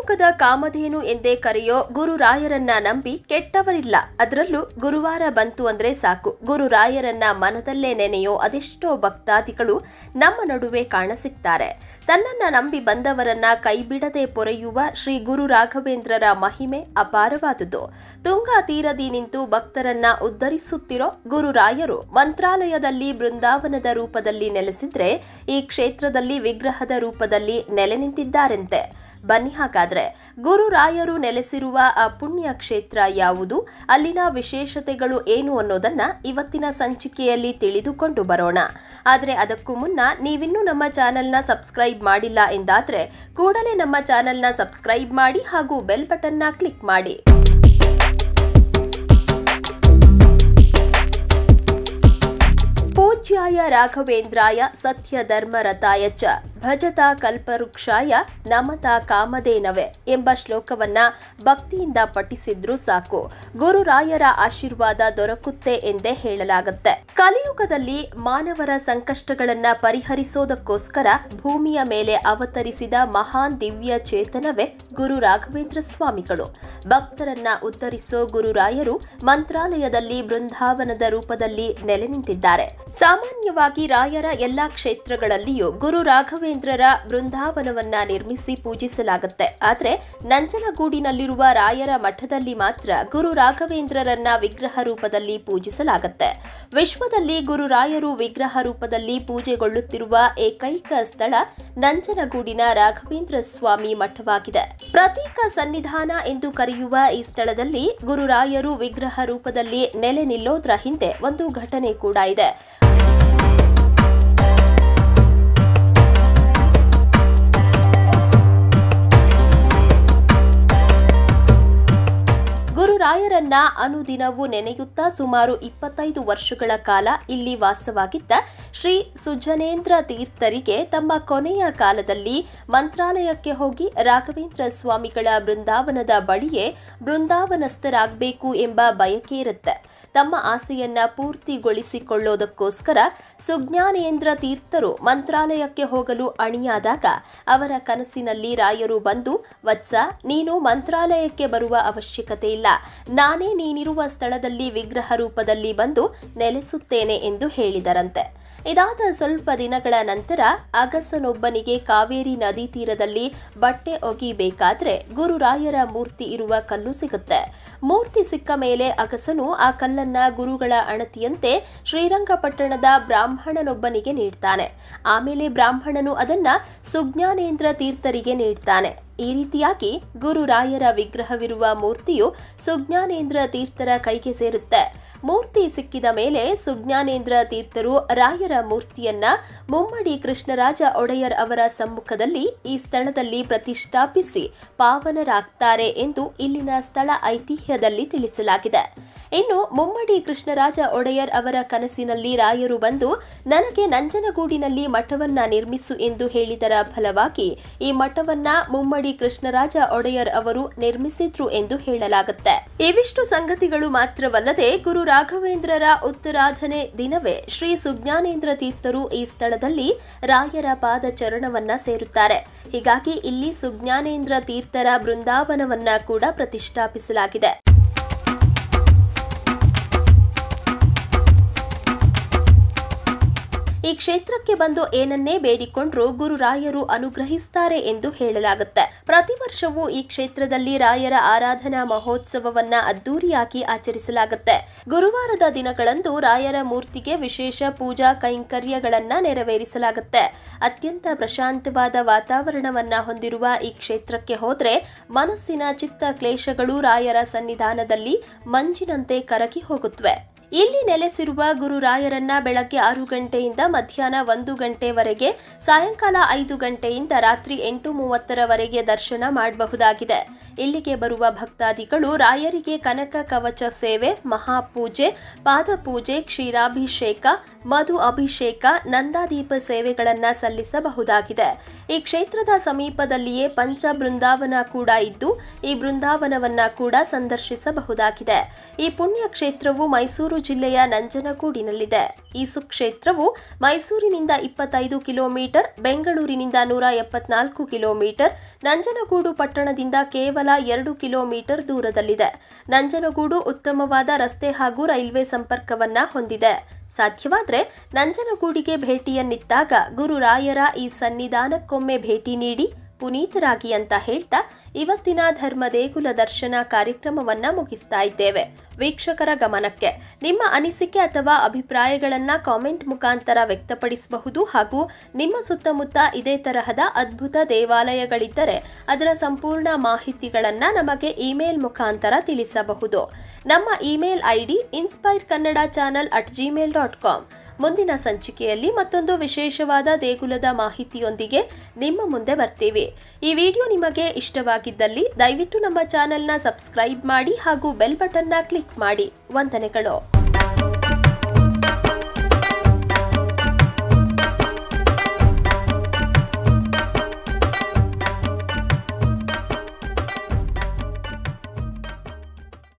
ಕಲಿಯುಗದ ಕಾಮಧೇನು ಎಂದೇ ಕರೆಯೋ ಗುರುರಾಯರನ್ನ ನಂಬಿ ಕೆಟ್ಟವರಿಲ್ಲ ಅದರಲ್ಲೂ ಗುರುವಾರ ಬಂತು ಅಂದ್ರೆ ಸಾಕು ಗುರುರಾಯರನ್ನ ಮನದಲ್ಲೇ ನೆನೆಯೋ ಅದೆಷ್ಟೋ ಭಕ್ತಾದಿಗಳು ನಮ್ಮ ನಡುವೆ ಕಾಣಸಿಗ್ತಾರೆ ತನ್ನನ್ನ ನಂಬಿ ಬಂದವರನ್ನ ಕೈಬಿಡದೆ ಪೊರೆಯುವ ಶ್ರೀ ಗುರು ರಾಘವೇಂದ್ರರ ಮಹಿಮೆ ಅಪಾರವಾದುದು ತುಂಗಾ ತೀರದಿ ನಿಂತು ಭಕ್ತರನ್ನ ಉದ್ಧರಿಸುತ್ತಿರೋ ಗುರುರಾಯರು ಮಂತ್ರಾಲಯದಲ್ಲಿ ಬೃಂದಾವನದ ರೂಪದಲ್ಲಿ ನೆಲೆಸಿದ್ರೆ ಈ ಕ್ಷೇತ್ರದಲ್ಲಿ ವಿಗ್ರಹದ ರೂಪದಲ್ಲಿ ನೆಲೆ ನಿಂತಿದ್ದಾರಂತೆ ಬನ್ನಿ ಹಾಗಾದ್ರೆ ಗುರುರಾಯರು ನೆಲೆಸಿರುವ ಆ ಪುಣ್ಯ ಕ್ಷೇತ್ರ ಯಾವುದು ಅಲ್ಲಿನ ವಿಶೇಷತೆಗಳು ಏನು ಅನ್ನೋದನ್ನ ಇವತ್ತಿನ ಸಂಚಿಕೆಯಲ್ಲಿ ತಿಳಿದುಕೊಂಡು ಬರೋಣ ಆದರೆ ಅದಕ್ಕೂ ಮುನ್ನ ನೀವಿನ್ನೂ ನಮ್ಮ ಚಾನೆಲ್ನ ಸಬ್ಸ್ಕ್ರೈಬ್ ಮಾಡಿಲ್ಲ ಎಂದಾದ್ರೆ ಕೂಡಲೇ ನಮ್ಮ ಚಾನೆಲ್ನ ಸಬ್ಸ್ಕ್ರೈಬ್ ಮಾಡಿ ಹಾಗೂ ಬೆಲ್ ಬಟನ್ನ ಕ್ಲಿಕ್ ಮಾಡಿ ಪೂಜ್ಯಾಯ ರಾಘವೇಂದ್ರಾಯ ಸತ್ಯ ಧರ್ಮರತಾಯ ಚ ಭಜತಾ ಕಲ್ಪವೃಕ್ಷಾಯ ನಮತಾ ಕಾಮಧೇನವೆ ಎಂಬ ಶ್ಲೋಕವನ್ನ ಭಕ್ತಿಯಿಂದ ಪಠಿಸಿದ್ರು ಸಾಕು ಗುರುರಾಯರ ಆಶೀರ್ವಾದ ದೊರಕುತ್ತೆ ಎಂದೇ ಹೇಳಲಾಗುತ್ತೆ ಕಲಿಯುಗದಲ್ಲಿ ಮಾನವರ ಸಂಕಷ್ಟಗಳನ್ನ ಪರಿಹರಿಸೋದಕ್ಕೋಸ್ಕರ ಭೂಮಿಯ ಮೇಲೆ ಅವತರಿಸಿದ ಮಹಾನ್ ದಿವ್ಯ ಚೇತನವೇ ಗುರು ರಾಘವೇಂದ್ರ ಸ್ವಾಮಿಗಳು ಭಕ್ತರನ್ನ ಉತ್ತರಿಸೋ ಗುರುರಾಯರು ಮಂತ್ರಾಲಯದಲ್ಲಿ ಬೃಂದಾವನದ ರೂಪದಲ್ಲಿ ನೆಲೆ ನಿಂತಿದ್ದಾರೆ ಸಾಮಾನ್ಯವಾಗಿ ರಾಯರ ಎಲ್ಲಾ ಕ್ಷೇತ್ರಗಳಲ್ಲಿಯೂ ಗುರು ರಾಘವೇಂದ್ರರ ಬೃಂದಾವನವನ್ನ ನಿರ್ಮಿಸಿ ಪೂಜಿಸಲಾಗುತ್ತೆ ಆದ್ರೆ ನಂಜನಗೂಡಿನಲ್ಲಿರುವ ರಾಯರ ಮಠದಲ್ಲಿ ಮಾತ್ರ ಗುರು ರಾಘವೇಂದ್ರರನ್ನ ವಿಗ್ರಹ ರೂಪದಲ್ಲಿ ಪೂಜಿಸಲಾಗುತ್ತೆ ವಿಶ್ವದಲ್ಲಿ ಗುರು ರಾಯರು ವಿಗ್ರಹ ರೂಪದಲ್ಲಿ ಪೂಜೆಗೊಳ್ಳುತ್ತಿರುವ ಏಕೈಕ ಸ್ಥಳ ನಂಜನಗೂಡಿನ ರಾಘವೇಂದ್ರ ಸ್ವಾಮಿ ಮಠವಾಗಿದೆ ಪ್ರತೀಕ ಸನ್ನಿಧಾನ ಎಂದು ಕರೆಯುವ ಈ ಸ್ಥಳದಲ್ಲಿ ಗುರುರಾಯರು ವಿಗ್ರಹ ರೂಪದಲ್ಲಿ ನೆಲೆ ನಿಲ್ಲೋದ್ರ ಹಿಂದೆ ಒಂದು ಘಟನೆ ಕೂಡ ಇದೆ ಗುರುರಾಯರನ್ನ ಅನುದಿನವೂ ನೆನೆಯುತ್ತಾ ಸುಮಾರು ಇಪ್ಪತ್ತೈದು ವರ್ಷಗಳ ಕಾಲ ಇಲ್ಲಿ ವಾಸವಾಗಿದ್ದ ಶ್ರೀ ಸುಜನೇಂದ್ರ ತೀರ್ಥರಿಗೆ ತಮ್ಮ ಕೊನೆಯ ಕಾಲದಲ್ಲಿ ಮಂತ್ರಾಲಯಕ್ಕೆ ಹೋಗಿ ರಾಘವೇಂದ್ರ ಸ್ವಾಮಿಗಳ ಬೃಂದಾವನದ ಬಳಿಯೇ ಬೃಂದಾವನಸ್ಥರಾಗಬೇಕು ಎಂಬ ಬಯಕೆ ಇರುತ್ತೆ ತಮ್ಮ ಆಸೆಯನ್ನ ಪೂರ್ತಿಗೊಳಿಸಿಕೊಳ್ಳೋದಕ್ಕೋಸ್ಕರ ಸುಜ್ಞಾನೇಂದ್ರ ತೀರ್ಥರು ಮಂತ್ರಾಲಯಕ್ಕೆ ಹೋಗಲು ಅಣಿಯಾದಾಗ ಅವರ ಕನಸಿನಲ್ಲಿ ರಾಯರು ಬಂದು ವತ್ಸ ನೀನು ಮಂತ್ರಾಲಯಕ್ಕೆ ಬರುವ ಅವಶ್ಯಕತೆ ಇಲ್ಲ ನಾನೇ ನೀನಿರುವ ಸ್ಥಳದಲ್ಲಿ ವಿಗ್ರಹ ರೂಪದಲ್ಲಿ ಬಂದು ನೆಲೆಸುತ್ತೇನೆ ಎಂದು ಹೇಳಿದರಂತೆ ಇದಾದ ಸ್ವಲ್ಪ ದಿನಗಳ ನಂತರ ಅಗಸನೊಬ್ಬನಿಗೆ ಕಾವೇರಿ ನದಿ ತೀರದಲ್ಲಿ ಬಟ್ಟೆ ಒಗಿಬೇಕಾದ್ರೆ ಗುರುರಾಯರ ಮೂರ್ತಿ ಇರುವ ಕಲ್ಲು ಸಿಗುತ್ತೆ ಮೂರ್ತಿ ಸಿಕ್ಕ ಮೇಲೆ ಅಗಸನು ಆ ಕಲ್ಲನ್ನ ಗುರುಗಳ ಅಣತಿಯಂತೆ ಶ್ರೀರಂಗಪಟ್ಟಣದ ಬ್ರಾಹ್ಮಣನೊಬ್ಬನಿಗೆ ನೀಡ್ತಾನೆ ಆಮೇಲೆ ಬ್ರಾಹ್ಮಣನು ಅದನ್ನ ಸುಜ್ಞಾನೇಂದ್ರ ತೀರ್ಥರಿಗೆ ನೀಡ್ತಾನೆ ಈ ರೀತಿಯಾಗಿ ಗುರುರಾಯರ ವಿಗ್ರಹವಿರುವ ಮೂರ್ತಿಯು ಸುಜ್ಞಾನೇಂದ್ರ ತೀರ್ಥರ ಕೈಗೆ ಸೇರುತ್ತೆ ಮೂರ್ತಿ ಸಿಕ್ಕಿದ ಮೇಲೆ ಸುಜ್ಞಾನೇಂದ್ರ ತೀರ್ಥರು ರಾಯರ ಮೂರ್ತಿಯನ್ನ ಮುಮ್ಮಡಿ ಕೃಷ್ಣರಾಜ ಒಡೆಯರ್ ಅವರ ಸಮ್ಮುಖದಲ್ಲಿ ಈ ಸ್ಥಳದಲ್ಲಿ ಪ್ರತಿಷ್ಠಾಪಿಸಿ ಪಾವನರಾಗ್ತಾರೆ ಎಂದು ಇಲ್ಲಿನ ಸ್ಥಳ ಐತಿಹ್ಯದಲ್ಲಿ ತಿಳಿಸಲಾಗಿದೆ ಇನ್ನು ಮುಮ್ಮಡಿ ಕೃಷ್ಣರಾಜ ಒಡೆಯರ್ ಅವರ ಕನಸಿನಲ್ಲಿ ರಾಯರು ಬಂದು ನನಗೆ ನಂಜನಗೂಡಿನಲ್ಲಿ ಮಠವನ್ನ ನಿರ್ಮಿಸು ಎಂದು ಹೇಳಿದರ ಫಲವಾಗಿ ಈ ಮಠವನ್ನ ಮುಮ್ಮಡಿ ಕೃಷ್ಣರಾಜ ಒಡೆಯರ್ ಅವರು ನಿರ್ಮಿಸಿದ್ರು ಎಂದು ಹೇಳಲಾಗುತ್ತೆ ಇವಿಷ್ಟು ಸಂಗತಿಗಳು ಮಾತ್ರವಲ್ಲದೆ ಗುರು ರಾಘವೇಂದ್ರರ ಉತ್ತರಾಧನೆ ದಿನವೇ ಶ್ರೀ ಸುಜ್ಞಾನೇಂದ್ರ ತೀರ್ಥರು ಈ ಸ್ಥಳದಲ್ಲಿ ರಾಯರ ಪಾದ ಚರಣವನ್ನ ಸೇರುತ್ತಾರೆ ಹೀಗಾಗಿ ಇಲ್ಲಿ ಸುಜ್ಞಾನೇಂದ್ರ ತೀರ್ಥರ ಬೃಂದಾವನವನ್ನ ಕೂಡ ಪ್ರತಿಷ್ಠಾಪಿಸಲಾಗಿದೆ ಈ ಕ್ಷೇತ್ರಕ್ಕೆ ಬಂದು ಏನನ್ನೇ ಬೇಡಿಕೊಂಡ್ರೂ ಗುರುರಾಯರು ಅನುಗ್ರಹಿಸ್ತಾರೆ ಎಂದು ಹೇಳಲಾಗುತ್ತೆ ಪ್ರತಿ ವರ್ಷವೂ ಈ ಕ್ಷೇತ್ರದಲ್ಲಿ ರಾಯರ ಆರಾಧನಾ ಮಹೋತ್ಸವವನ್ನ ಅದ್ದೂರಿಯಾಗಿ ಆಚರಿಸಲಾಗುತ್ತೆ ಗುರುವಾರದ ದಿನಗಳಂದು ರಾಯರ ಮೂರ್ತಿಗೆ ವಿಶೇಷ ಪೂಜಾ ಕೈಂಕರ್ಯಗಳನ್ನ ನೆರವೇರಿಸಲಾಗುತ್ತೆ ಅತ್ಯಂತ ಪ್ರಶಾಂತವಾದ ವಾತಾವರಣವನ್ನ ಹೊಂದಿರುವ ಈ ಕ್ಷೇತ್ರಕ್ಕೆ ಹೋದ್ರೆ ಮನಸ್ಸಿನ ಚಿತ್ತ ಕ್ಲೇಶಗಳು ರಾಯರ ಸನ್ನಿಧಾನದಲ್ಲಿ ಮಂಜಿನಂತೆ ಕರಗಿ ಹೋಗುತ್ತವೆ ಇಲ್ಲಿ ನೆಲೆಸಿರುವ ಗುರುರಾಯರನ್ನ ಬೆಳಗ್ಗೆ ಆರು ಗಂಟೆಯಿಂದ ಮಧ್ಯಾಹ್ನ ಒಂದು ಗಂಟೆವರೆಗೆ ಸಾಯಂಕಾಲ ಐದು ಗಂಟೆಯಿಂದ ರಾತ್ರಿ ಎಂಟು ಮೂವತ್ತರವರೆಗೆ ದರ್ಶನ ಮಾಡಬಹುದಾಗಿದೆ ಇಲ್ಲಿಗೆ ಬರುವ ಭಕ್ತಾದಿಗಳು ರಾಯರಿಗೆ ಕನಕ ಕವಚ ಸೇವೆ ಮಹಾಪೂಜೆ ಪಾದಪೂಜೆ ಕ್ಷೀರಾಭಿಷೇಕ ಮಧು ಅಭಿಷೇಕ ನಂದಾದೀಪ ಸೇವೆಗಳನ್ನ ಸಲ್ಲಿಸಬಹುದಾಗಿದೆ ಈ ಕ್ಷೇತ್ರದ ಸಮೀಪದಲ್ಲಿಯೇ ಪಂಚ ಬೃಂದಾವನ ಕೂಡ ಇದ್ದು ಈ ಬೃಂದಾವನವನ್ನ ಕೂಡ ಸಂದರ್ಶಿಸಬಹುದಾಗಿದೆ ಈ ಪುಣ್ಯ ಕ್ಷೇತ್ರವು ಮೈಸೂರು ಜಿಲ್ಲೆಯ ನಂಜನಗೂಡಿನಲ್ಲಿದೆ ಈ ಸುಕ್ಷೇತ್ರವು ಮೈಸೂರಿನಿಂದ ಇಪ್ಪತ್ತೈದು ಕಿಲೋಮೀಟರ್ ಬೆಂಗಳೂರಿನಿಂದ ನೂರ ಎಪ್ಪತ್ನಾಲ್ಕು ಕಿಲೋಮೀಟರ್ ನಂಜನಗೂಡು ಪಟ್ಟಣದಿಂದ ಕೇವಲ ಎರಡು ಕಿಲೋಮೀಟರ್ ದೂರದಲ್ಲಿದೆ ನಂಜನಗೂಡು ಉತ್ತಮವಾದ ರಸ್ತೆ ಹಾಗೂ ರೈಲ್ವೆ ಸಂಪರ್ಕವನ್ನ ಹೊಂದಿದೆ ಸಾಧ್ಯವಾದರೆ ನಂಜನಗೂಡಿಗೆ ಭೇಟಿಯನ್ನಿತ್ತಾಗ ಗುರುರಾಯರ ಈ ಸನ್ನಿಧಾನಕ್ಕೊಮ್ಮೆ ಭೇಟಿ ನೀಡಿ ಪುನೀತರಾಗಿ ಅಂತ ಹೇಳ್ತಾ ಇವತ್ತಿನ ಧರ್ಮ ದೇಗುಲ ದರ್ಶನ ಕಾರ್ಯಕ್ರಮವನ್ನ ಮುಗಿಸ್ತಾ ಇದ್ದೇವೆ ವೀಕ್ಷಕರ ಗಮನಕ್ಕೆ ನಿಮ್ಮ ಅನಿಸಿಕೆ ಅಥವಾ ಅಭಿಪ್ರಾಯಗಳನ್ನ ಕಾಮೆಂಟ್ ಮುಖಾಂತರ ವ್ಯಕ್ತಪಡಿಸಬಹುದು ಹಾಗೂ ನಿಮ್ಮ ಸುತ್ತಮುತ್ತ ಇದೇ ತರಹದ ಅದ್ಭುತ ದೇವಾಲಯಗಳಿದ್ದರೆ ಅದರ ಸಂಪೂರ್ಣ ಮಾಹಿತಿಗಳನ್ನ ನಮಗೆ ಇಮೇಲ್ ಮುಖಾಂತರ ತಿಳಿಸಬಹುದು ನಮ್ಮ email ID inspire Kannada channel at Gmail dot com ಮುಂದಿನ ಸಂಚಿಕೆಯಲ್ಲಿ ಮತ್ತೊಂದು ವಿಶೇಷವಾದ ದೇಗುಲದ ಮಾಹಿತಿಯೊಂದಿಗೆ ನಿಮ್ಮ ಮುಂದೆ ಬರ್ತೀವಿ ಈ ವಿಡಿಯೋ ನಿಮಗೆ ಇಷ್ಟವಾಗಿದ್ದಲ್ಲಿ ದಯವಿಟ್ಟು ನಮ್ಮ ಚಾನೆಲ್ನ ಸಬ್ಸ್ಕ್ರೈಬ್ ಮಾಡಿ ಹಾಗೂ ಬೆಲ್ ಬಟನ್ನ ಕ್ಲಿಕ್ ಮಾಡಿ ವಂದನೆಗಳು